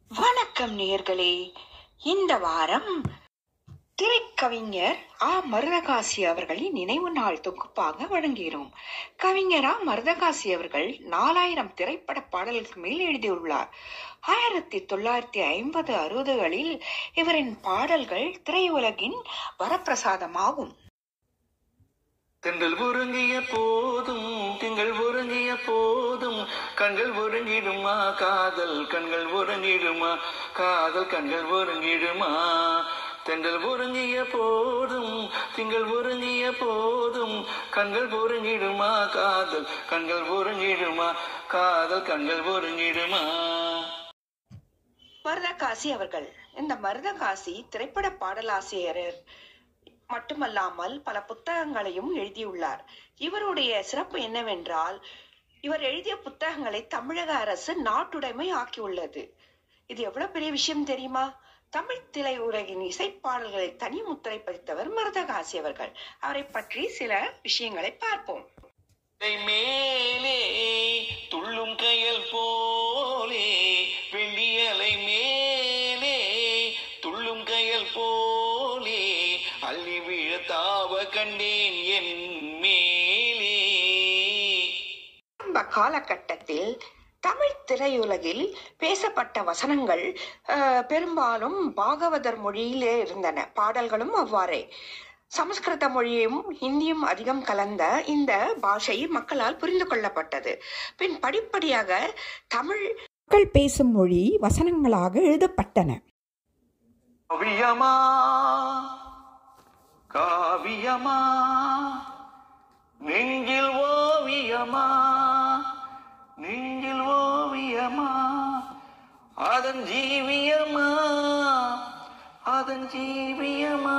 வணக்கம் நேயர்களே இந்த வாரம் திரைக்கவிஞர் ஆ மருதகாசி அவர்களின் நினைவு நாள் தொகுப்பாக வழங்குகிறோம் கவிஞர் ஆ மருதகாசி அவர்கள் நாலாயிரம் திரைப்பட பாடல்களுக்கு மேல் எழுதியுள்ளார் ஆயிரத்தி தொள்ளாயிரத்தி ஐம்பது அறுபதுகளில் இவரின் பாடல்கள் திரையுலகின் வரப்பிரசாதமாகும் தென்றல் ஒருங்கிய போதும் திங்கள் ஒருங்கிய போதும் கண்கள் ஒருங்கிடுமா காதல் கண்கள் ஒருங்கிடுமா காதல் கண்கள் ஒருங்கிடுமா தென்றல் ஒருங்கிய போதும் திங்கள் ஒருங்கிய போதும் கண்கள் ஒருங்கிடுமா காதல் கண்கள் ஒருங்கிடுமா காதல் கண்கள் ஒருங்கிடுமா மருதகாசி அவர்கள் இந்த மருதகாசி திரைப்பட பாடலாசிரியர் மட்டுமல்லாமல் பல புத்தகங்களையும் எழுதியுள்ளார் இவருடைய சிறப்பு என்னவென்றால் இவர் எழுதிய புத்தகங்களை தமிழக அரசு நாட்டுடைமை ஆக்கியுள்ளது இது எவ்வளவு பெரிய விஷயம் தெரியுமா தமிழ் திரையுலகின் இசைப்பாடல்களை தனி முத்திரை பதித்தவர் மருதகாசி அவர்கள் அவரை பற்றி சில விஷயங்களை பார்ப்போம் கை மேலே துள்ளும் கையல் போலே வெள்ளியலை மேலே துள்ளும் கையல் போலே அள்ளி விழ தாவ கண்டேன் என் மேலே ஆரம்ப காலகட்டத்தில் தமிழ் திரையுலகில் பேசப்பட்ட வசனங்கள் அஹ், பெரும்பாலும் பாகவதர் மொழியிலே இருந்தன பாடல்களும் அவ்வாறே சமஸ்கிருத மொழியும் ஹிந்தியும் அதிகம் கலந்த இந்த பாஷை மக்களால் புரிந்து கொள்ளப்பட்டது பின் படிப்படியாக தமிழ் மக்கள் பேசும் மொழி வசனங்களாக எழுதப்பட்டன காவியமா காவியமா நெஞ்சில் ஓவியமா நெஞ்சில் ஓவியமா அதன் ஜீவியமா அதன் ஜீவியமா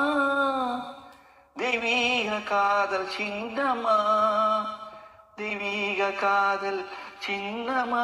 தெய்வீக காதல் சின்னமா தெய்வீக காதல் சின்னமா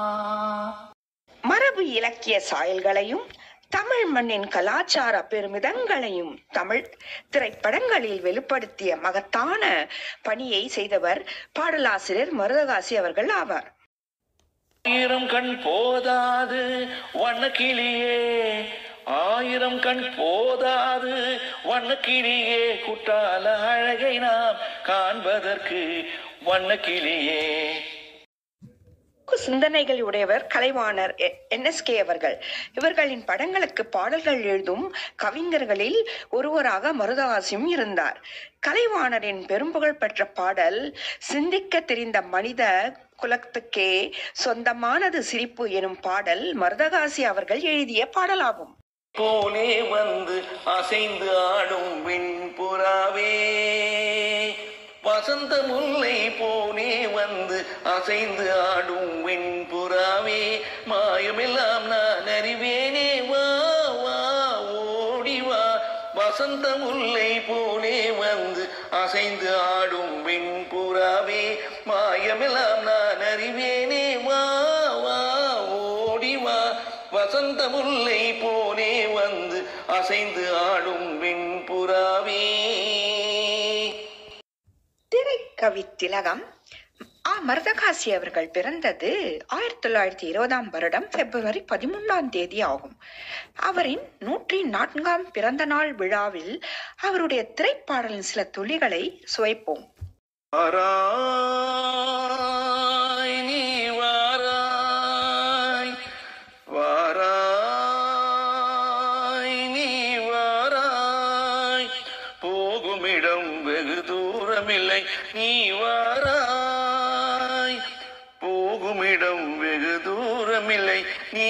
மரபு இலக்கிய சாயல்களையும் தமிழ் மண்ணின் கலாச்சார பெருமிதங்களையும் தமிழ் திரைப்படங்களில் வெளிப்படுத்திய மகத்தான பணியை செய்தவர் பாடலாசிரியர் மருதகாசி அவர்கள் ஆவார் ஆயிரம் கண் போதாது வண்ணக்கிளியே ஆயிரம் கண் போதாது வண்ணக்கிளியே குட்டால அழகை நாம் காண்பதற்கு வண்ணக்கிளியே சிந்தனைகள் உடையவர் கலைவாணர் என்எஸ்கே அவர்கள் இவர்களின் படங்களுக்கு பாடல்கள் எழுதும் கவிஞர்களில் ஒருவராக மருதகாசியும் இருந்தார் கலைவாணரின் பெரும்புகழ் பெற்ற பாடல் சிந்திக்க தெரிந்த மனித குலத்துக்கே சொந்தமானது சிரிப்பு எனும் பாடல் மருதகாசி அவர்கள் எழுதிய பாடலாகும் போலே வந்து அசைந்து ஆடும் விண்புறாவே வசந்த முல்லை போலே வந்து அசைந்து ஆடும் வெண்புறாவே மாயமெல்லாம் நான் அறிவேனே வா வா ஓடி வா வசந்த முல்லை போலே வந்து அசைந்து ஆடும் வெண்புறாவே மாயமெல்லாம் நான் அறிவேனே வா வா ஓடி வா வசந்த முல்லை போலே வந்து அசைந்து ஆடும் வெண்புறாவே திரைக்கவி திலகம் ஆ மருதகாசி அவர்கள் பிறந்தது ஆயிரத்தி தொள்ளாயிரத்தி இருபதாம் வருடம் பிப்ரவரி பதிமூன்றாம் தேதி ஆகும் அவரின் நூற்றி நான்காம் பிறந்த நாள் விழாவில் அவருடைய திரைப்பாடலின் சில துளிகளை சுவைப்போம் வாராய் நீ வாராய் வாராய் நீ வாராய் போகுமிடம் வெகு தூரமில்லை நீ வாராய் போகுமிடம் வெகு தூரமில்லை நீ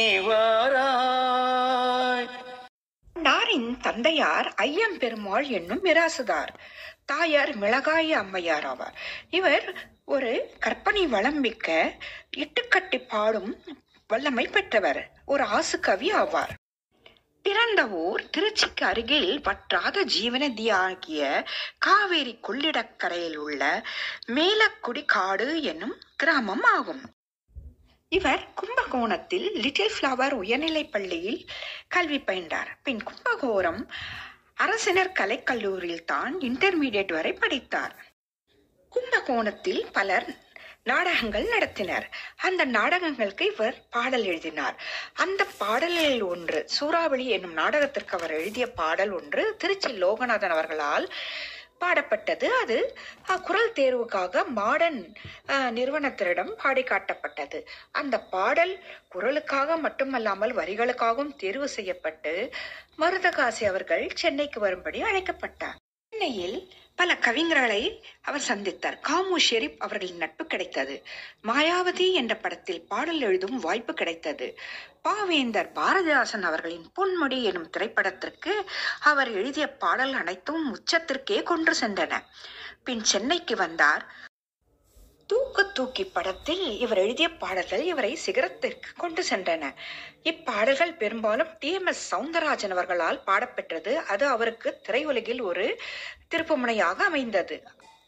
வாராய் நாரின் தந்தையார் ஐயம் பெருமாள் என்னும் மிராசுதார் தாயார் மிளகாய அம்மையார் ஆவார் இவர் ஒரு கற்பனை வளம்பிக்க இட்டுக்கட்டி பாடும் வல்லமை பெற்றவர் ஒரு ஆசுகவி ஆவார் பிறந்த ஊர் திருச்சிக்கு அருகில் வற்றாத ஜீவநதியாகிய காவேரி கொள்ளிடக்கரையில் உள்ள மேலக்குடி காடு என்னும் கிராமம் ஆகும் இவர் கும்பகோணத்தில் லிட்டில் ஃப்ளவர் உயர்நிலைப் பள்ளியில் கல்வி பயின்றார் பின் கும்பகோணம் அரசினர் கலைக்கல்லூரியில் தான் இன்டர்மீடியட் வரை படித்தார் கும்பகோணத்தில் பலர் நாடகங்கள் நடத்தினர் அந்த நாடகங்களுக்கு இவர் பாடல் எழுதினார் அந்த பாடல்களில் ஒன்று சூறாவளி என்னும் நாடகத்திற்கு அவர் எழுதிய பாடல் ஒன்று திருச்சி லோகநாதன் அவர்களால் பாடப்பட்டது அது அஹ், குரல் தேர்வுக்காக மாடர்ன் அஹ், நிறுவனத்தினிடம் பாடி காட்டப்பட்டது அந்த பாடல் குரலுக்காக மட்டுமல்லாமல் வரிகளுக்காகவும் தேர்வு செய்யப்பட்டு மருதகாசி அவர்கள் சென்னைக்கு வரும்படி அழைக்கப்பட்டார் சென்னையில் பல கவிஞர்களை அவர் சந்தித்தார் காமு ஷெரீப் அவர்களின் நட்பு கிடைத்தது மாயாவதி என்ற படத்தில் பாடல் எழுதும் வாய்ப்பு கிடைத்தது பாவேந்தர் பாரதிதாசன் அவர்களின் பொன்முடி எனும் திரைப்படத்திற்கு அவர் எழுதிய பாடல் அனைத்தும் உச்சத்திற்கே கொண்டு சென்றன பின் சென்னைக்கு வந்தார் தூக்கு தூக்கி படத்தில் இவர் எழுதிய பாடல்கள் இவரை சிகரத்திற்கு கொண்டு சென்றன இப்பாடல்கள் பெரும்பாலும் டி எம் எஸ் சவுந்தரராஜன் அவர்களால் பாடப்பெற்றது அது அவருக்கு திரையுலகில் ஒரு திருப்புமுனையாக அமைந்தது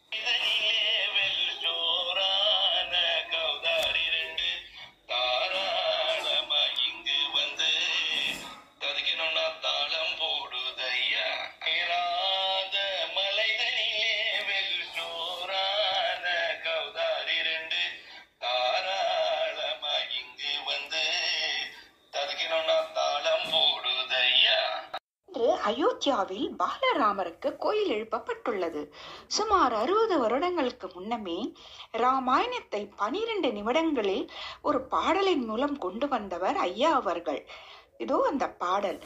ஜோரான கௌதாரி ரெண்டு தாராளமா இங்கு வந்து ததுக்கணும்னா தாளம் போடுதையா ஏறாத மலைகளிலே வெகு ஜோரான கௌதாரி ரெண்டு தாராளமா இங்கு வந்து ததுக்கணும்னா தாளம் போடுதையா இன்று அயோத்தியாவில் பாலராமருக்கு கோயில் எழுப்பப்பட்டுள்ளது சுமார் அறுபது வருடங்களுக்கு முன்னமே ராமாயணத்தை பனிரெண்டு நிமிடங்களில் ஒரு பாடலின் மூலம் கொண்டு வந்தவர் ஐயா அவர்கள் இதோ அந்த பாடல்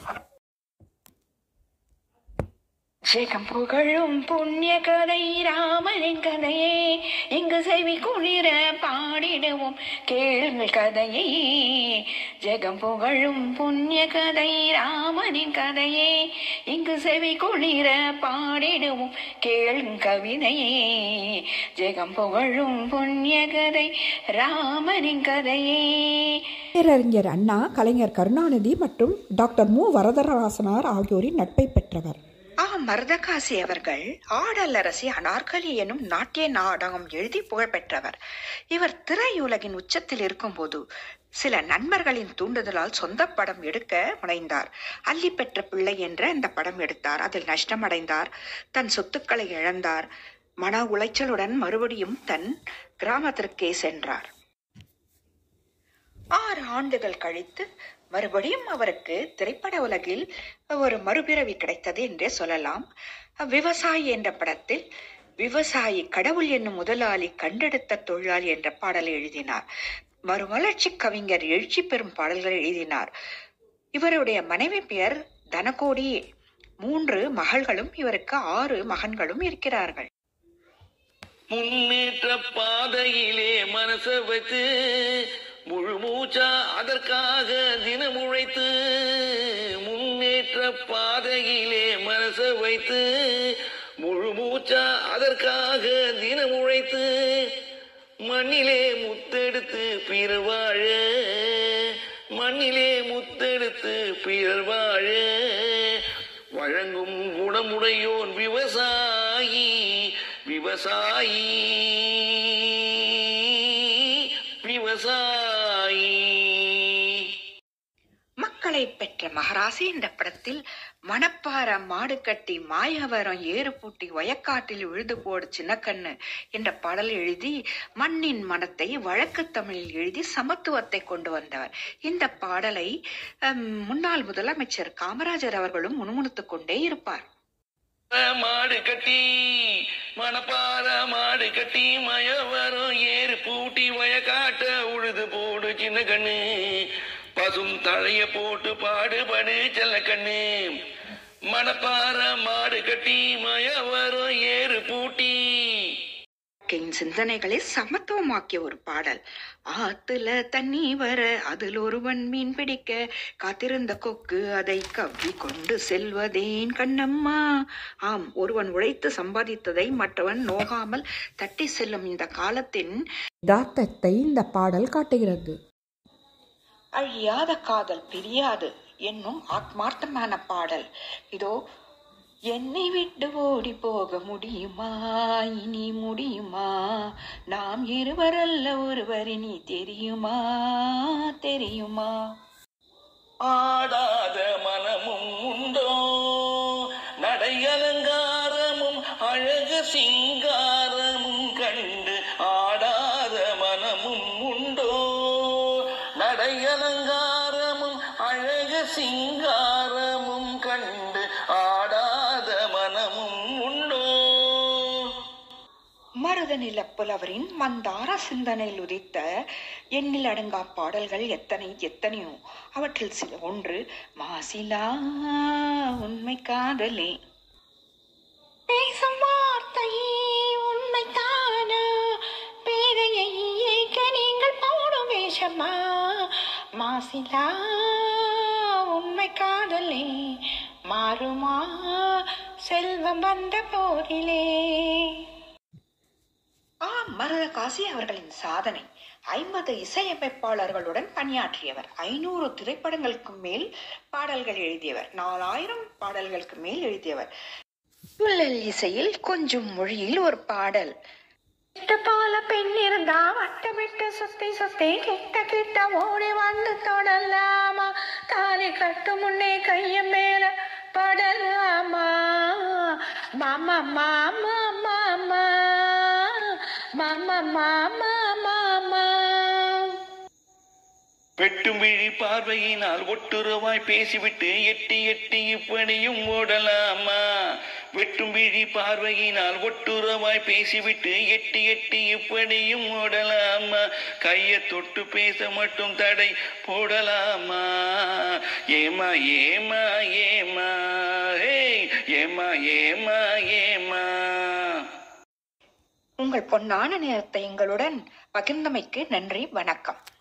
ஜெகம் புகழும் புண்ணிய கதை ராமனின் கதையே இங்கு செவி குளிர பாடிடுவோம் கேளுங்கள் கதையை ஜெகம் புகழும் புண்ணிய கதை ராமனின் கதையே இங்கு செவி குளிர பாடிடுவோம் கேளும் கவிதையே ஜெகம் புகழும் புண்ணிய கதை ராமனின் கதையே பேரறிஞர் அண்ணா கலைஞர் கருணாநிதி மற்றும் டாக்டர் மு வரதராசனார் ஆகியோரின் நட்பை பெற்றவர் ஆ மருதகாசி அவர்கள் ஆடலரசி அனார்கலி எனும் நாட்டிய நாடகம் எழுதி புகழ்பெற்றவர் இவர் திரையுலகின் உச்சத்தில் இருக்கும்போது சில நண்பர்களின் தூண்டுதலால் சொந்த படம் எடுக்க முனைந்தார் அள்ளி பெற்ற பிள்ளை என்ற இந்த படம் எடுத்தார் அதில் நஷ்டமடைந்தார் தன் சொத்துக்களை இழந்தார் மன உளைச்சலுடன் மறுபடியும் தன் கிராமத்திற்கே சென்றார் ஆறு ஆண்டுகள் கழித்து மறுபடியும் அவருக்கு திரைப்பட உலகில் ஒரு மறுபிறவி கிடைத்தது என்றே சொல்லலாம் விவசாயி என்ற படத்தில் விவசாயி கடவுள் என்னும் முதலாளி கண்டெடுத்த தொழிலாளி என்ற பாடலை எழுதினார் மறுமலர்ச்சி கவிஞர் எழுச்சி பெறும் பாடல்களை எழுதினார் இவருடைய மனைவி பெயர் தனகோடி மூன்று மகள்களும் இவருக்கு ஆறு மகன்களும் இருக்கிறார்கள் முன்னேற்ற பாதையிலே மனச வைத்து முழு மூச்சா அதற்காக தினம் உழைத்து முன்னேற்ற பாதையிலே மனச வைத்து முழு மூச்சா அதற்காக தினம் உழைத்து மண்ணிலே முத்தெடுத்து பிறர் வாழ மண்ணிலே முத்தெடுத்து பிறர் வாழ வழங்கும் குணமுடையோன் விவசாயி விவசாயி விவசாயி மக்களை பெற்ற மகராசி என்ற படத்தில் மணப்பாற மாடு கட்டி மாயவரம் ஏறு பூட்டி வயக்காட்டில் விழுது போடு சின்னக்கண்ணு என்ற பாடல் எழுதி மண்ணின் மனத்தை வழக்கு தமிழில் எழுதி சமத்துவத்தை கொண்டு வந்தவர் இந்த பாடலை ஹம், முன்னாள் முதலமைச்சர் காமராஜர் அவர்களும் முணுமுணுத்துக் கொண்டே இருப்பார் மாடு கட்டி மணப்பாற மாடு கட்டி மயவரம் ஏறு பூட்டி வயக்காட்ட உழுது போடு சின்ன கண்ணு பசும் தழைய போட்டு பாடுபடு செல்ல கண்ணு மணப்பாற மாடு கட்டி மயவரம் ஏறு பூட்டி வாழ்க்கையின் சிந்தனைகளை சமத்துவமாக்கிய ஒரு பாடல் ஆத்துல தண்ணி வர அதில் ஒருவன் மீன் பிடிக்க காத்திருந்த கொக்கு அதை கவ்வி கொண்டு செல்வதேன் கண்ணம்மா ஆம் ஒருவன் உழைத்து சம்பாதித்ததை மற்றவன் நோகாமல் தட்டி செல்லும் இந்த காலத்தின் யதார்த்தத்தை இந்த பாடல் காட்டுகிறது அழியாத காதல் பிரியாது என்னும் ஆத்மார்த்தமான பாடல் இதோ என்னை விட்டு ஓடி போக முடியுமா இனி முடியுமா நாம் இருவரல்ல ஒருவர் இனி தெரியுமா தெரியுமா ஆடாத மனமும் உண்டோ நடை அலங்காரமும் அழகு சிங்காரமும் கண்டு ஆடாத மனமும் நடை அலங்காரமும் அழகு சிங்காரமும் கண்டு ஆடாத மனமும் உண்டோ மருதநில புலவரின் மந்தார சிந்தனையில் உதித்த எண்ணில் அடங்கா பாடல்கள் எத்தனை எத்தனையோ அவற்றில் சில ஒன்று மாசிலா உண்மை காதலே பேசும் வார்த்தையே உண்மைத்தானா பேரையை ஏற்க நீங்கள் போடும் வேஷமா மாசிலா உண்மை காதலே மாறுமா செல்வம் வந்த போதிலே ஆ மருதகாசி அவர்களின் சாதனை ஐம்பது இசையமைப்பாளர்களுடன் பணியாற்றியவர் ஐநூறு திரைப்படங்களுக்கு மேல் பாடல்கள் எழுதியவர் நாலாயிரம் பாடல்களுக்கு மேல் எழுதியவர் துள்ளல் இசையில் கொஞ்சம் மொழியில் ஒரு பாடல் கிட்ட போல பெண் இருந்தா வட்டமிட்டு சுத்தி சுத்தி கிட்ட கிட்ட ஓடி வந்து தொடலாமா தாலி கட்டு முன்னே கைய மேல படலாமா மாமா மாமா மாமா மாமா மாமா மாமா வெட்டும் விழி பார்வையினால் ஒட்டுறவாய் பேசிவிட்டு எட்டி எட்டி இப்படியும் ஓடலாமா வெட்டும் விழி பார்வையினால் ஒட்டுறவாய் பேசிவிட்டு எட்டி எட்டி இப்படியும் ஓடலாமா கையை தொட்டு பேச மட்டும் தடை போடலாமா ஏமா ஏமா ஏமா ஹே ஏமா ஏமா ஏமா உங்கள் பொன்னான நேரத்தை எங்களுடன் பகிர்ந்தமைக்கு நன்றி வணக்கம்